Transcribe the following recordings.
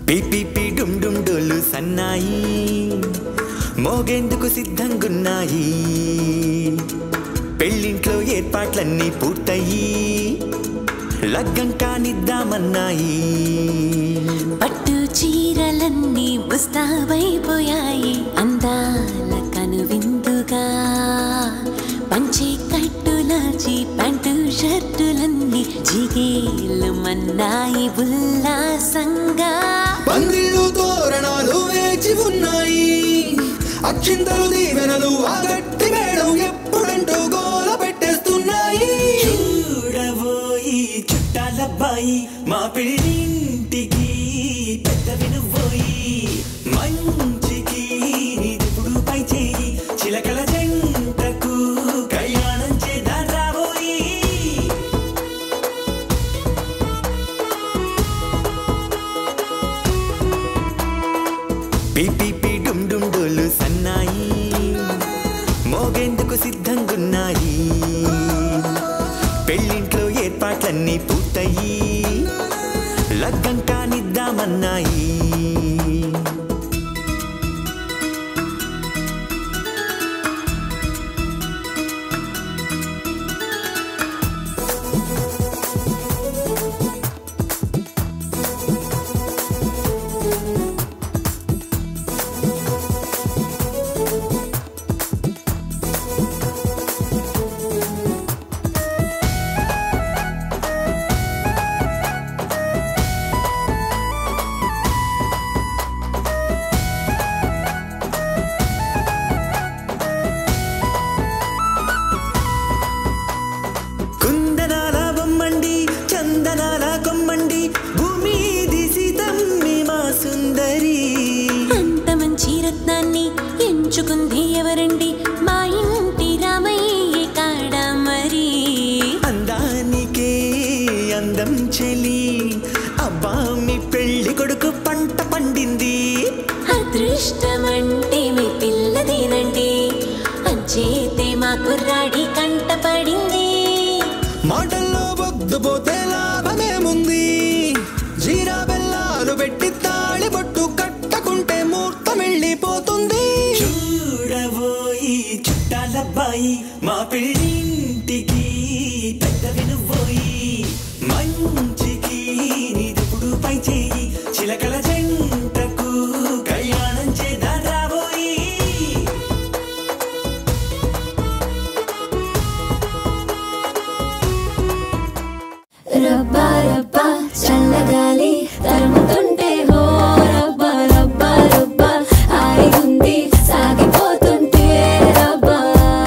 PPP డుమ్ డుమ్ డోలు సన్నాయి మోగేందుకు సిద్ధంగున్నాయి పెళ్ళింట్లో ఏర్పాట్లన్నీ పూర్తయి లగ్గం కానిద్దామన్నాయి పట్టు చీరలన్నీ ముస్తాబైపోయాయి అందాల కనువిందుగా పంచి కట్టులాచి ప్యాంటు షర్టులన్నీ జిగేలు మన్నాయి ఉల్లాసంగా పందిళ్ళు తోరణాలు వేచి ఉన్నాయి అక్షింతలు దీవెనలు ఆ గట్టి మేడం ఎప్పుడంటూ గోల పెట్టేస్తున్నాయి చూడబోయి చుట్టాలబ్బాయి మా పెళ్ళింటికి పెద్ద వినుబోయి మంచికి నిదుపుడు పై చేయి చిలకల జంటకు కళ్యాణం చేద్దాం రాబోయి పిపిపి డుమ్ డుమ్ డోలు సన్నాయి మోగేందుకు సిద్ధంగున్నాయి పెళ్ళింట్లో ఏర్పాట్లన్నీ పూర్తయి లగ్గం కానిద్దామన్నాయి కుందనాల బొమ్మండి చందనాల కొమ్మండి భూమి దిశితమ్మి మా సుందరి అంత మంచి రత్నాన్ని ఎంచుకుంది ఎవరండి మా ఇంటి రామయ్య కాడ మరి అందానికే అందం చెలి అబ్బా మీ పెళ్లి కొడుకు పంట పండింది అదృష్టమంటే మీ పిల్లదేనండి అంచేతే మా కుర్రాడి కంట పడింది మాటల్లో పొద్దుపోతే లాభమేముంది జీరా బెల్లాలు పెట్టి తాళి బొట్టు కట్టకుంటే ముహూర్తం వెళ్ళిపోతుంది చూడబోయి చుట్టాలబ్బాయి మా పెళ్ళింటికి పెద్ద వినుబోయి మంచికి నిదుపుడు పై చేయి చిలకల జంటకు కళ్యాణం చేద్దాం రాబోయి రబ్బా రబ్బా చల్లగాలి తరుముతుంటే హో రబ్బా రబ్బా రబ్బా హాయిగుంది సాగిపోతుంటే రబ్బా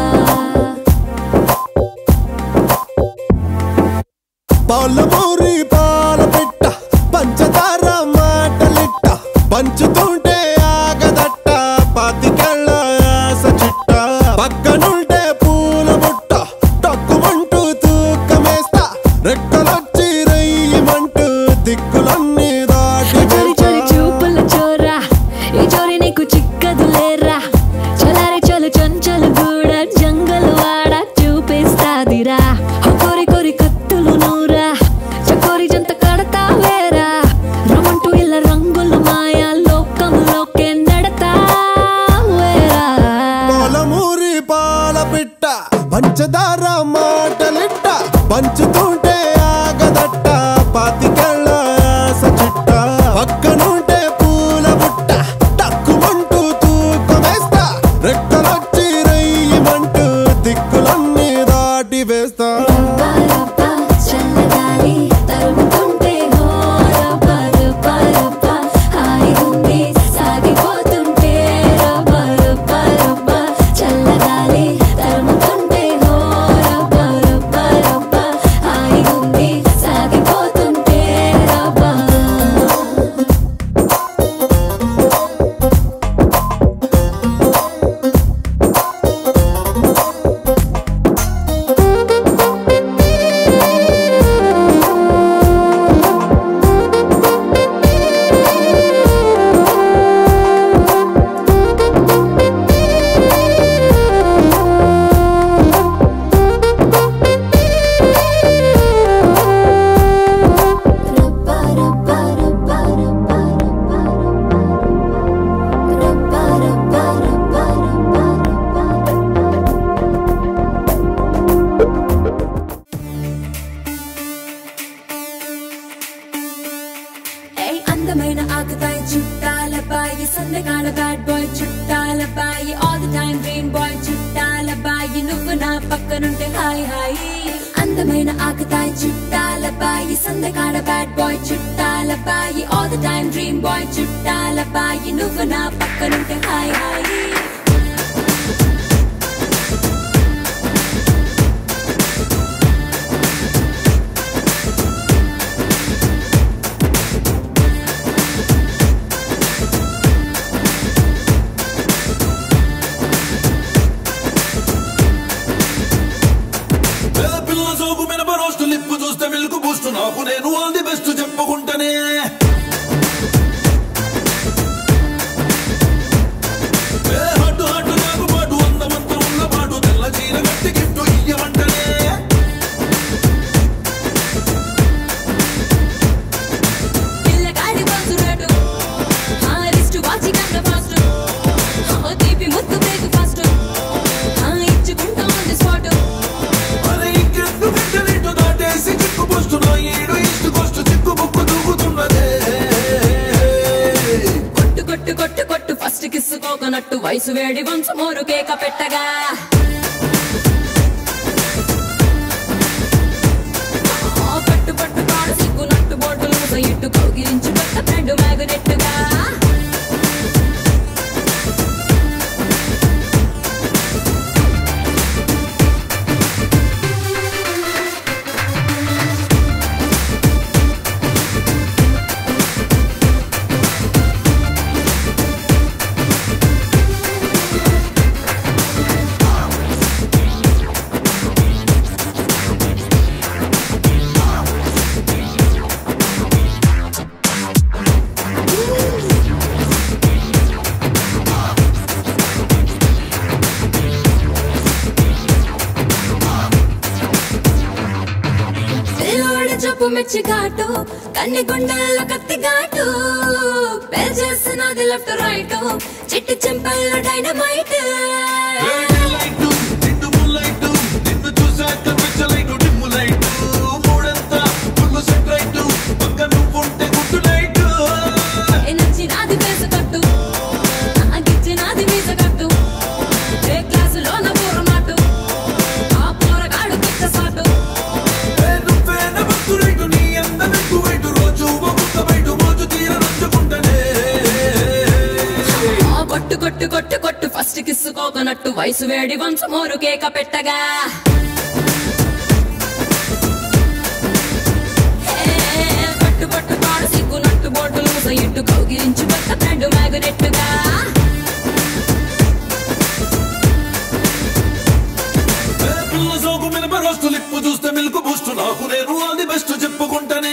పాలమూరి పాల పెట్ట పంచదార మాటలిట్ట పంచుతుంటే ఆగదట్ట పాతికెళ్ళ ఆస చిట్ట పక్కనుంటే పూల బుట్ట తక్కువంటూ తూకమేస్తా రెక్కలొచ్చి రయ్యమంటూ దిక్కులన్నీ దాటి చోరి చోరి చూపుల చోరా ఈ చోరి నీకు చిక్కదు లేరా చలారి చలు చంచలు కూడా జంగలు వాడ చూపిస్తాదిరా ఓ కోరి కోరి కత్తులు నూరా చకోరి జంత కడతా వేరా రమంటూ ఇలా రంగులు మాయా లోకంలోకే నడతా వేరా పాలమూరి పాల పిట్ట పంచదార మాటలిట్ట పంచుతుంటే ఆగదట్ట పాతికెళ్ళ ఆస చిట్ట పక్కనుంటే పూల బుట్ట తక్కువంటూ తూకమేస్తా రెక్కలొచ్చి రయ్యమంటూ దిక్కులన్నీ దాటి వేస్తా రబ్బా రబ్బా చల్లగాలి తరుముతుంటే హో రబ్బా రబ్బా రబ్బా హాయిగుంది సాగిపోతుంటే రబ్బా రబ్బా రబ్బా చల్లగాలి తరుముతుంటే హో రబ్బా రబ్బా రబ్బా హాయిగుంది సాగిపోతుంటే రబ్బా బాయి నువ్వు నా పక్కనుంటే హాయ్ హాయ్ అందమైన ఆకతాయి చుట్టాల బాయి సందకాడ బ్యాడ్ బాయ్ చుట్టాల బాయి all the time dream boy చుట్టాల బాయి నువ్వు నా పక్కనుంటే హాయ్ హాయ్ పిల్ల పిల్ల సోకు మినప రోస్ట్ లిప్పు చూస్తే మిల్క్ బూస్ట్ నాకు నేను ఆల్ ది బెస్ట్ చెప్పుకుంటానే ఏ హట్టు హట్టు నాకు పాటు అందమంత ఉన్న పాటు తెల్ల చీర కట్టి గిఫ్ట్ ఇయ్యమంటనే పిల్లగాడి బాసు రేటు ఆ రిస్ట్ వాచి కన్న ఫాస్ట్ ఆ తీపి ముద్దు బ్రేక్ ఫాస్ట్ ఆ ఇచ్చుకుంటా ఉంది స్పాట్ అరే ఇంకెందుకు ఇంటర్నెట్ దాటేసి చిక్కు పోస్ట్ నా ఏడు ఇష్టు కోస్ట్ చిక్కు బుక్కు దూకుతున్నదే కొట్టు కొట్టు కొట్టు కొట్టు ఫస్ట్ కిస్ కోకనట్టు వయసు వేడి వంశ మోరు కేక పెట్టగా ఆ పట్టు పట్టు పాడు సిగ్గు నట్టు బోటులు ఇట్టు కౌగిలించి కొత్త ఫ్రెండ్ మ్యాగ్నెట్టుగా పిల్లోడి చెప్పు మెచ్చి ఘాటు కన్ని గుండెల్లో కత్తి ఘాటు పేరు చేస్తున్నది లెఫ్ట్ రైట్ చిట్టి చెంపల్లో డైనమైట్ లైట్ నిండు ముల్లైట్ నిన్ను చూసాక పిచ్చలైట్ డిమ్ము లైట్ మూడంతా ఫుల్ సెట్ రైట్ పక్క నువ్వుంటే గుడ్డు లైట్ నచ్చినది పేసు కట్టు నాకిచ్చినది మీస కట్టు ఏ క్లాసులో నా పూరమాటు ఆ పోరగాడు పిచ్చ సాటు నువ్వే నవ్వుతూ రైట్ నీ అందం ఎక్కువైట్ రోజు ఒక్కొక్క బయట మోజు తీర నంచుకుంటనే ఆ కొట్టు కొట్టు కొట్టు కొట్టు ఫస్ట్ కిస్ కోకనట్టు వయసు వేడి వంశ మోరు కేక పెట్టగా ఏ, పట్టు పట్టు పాడు సిగ్గు నట్టు బోటులు ఇట్టు కౌగిలించి కొత్త ఫ్రెండ్ మ్యాగ్నెట్టుగా పిల్ల సోకు మినప రోస్ట్ లిప్పు చూస్తే మిల్క్ బూస్ట్ నాకు నేను అది బెస్ట్ చెప్పుకుంటానే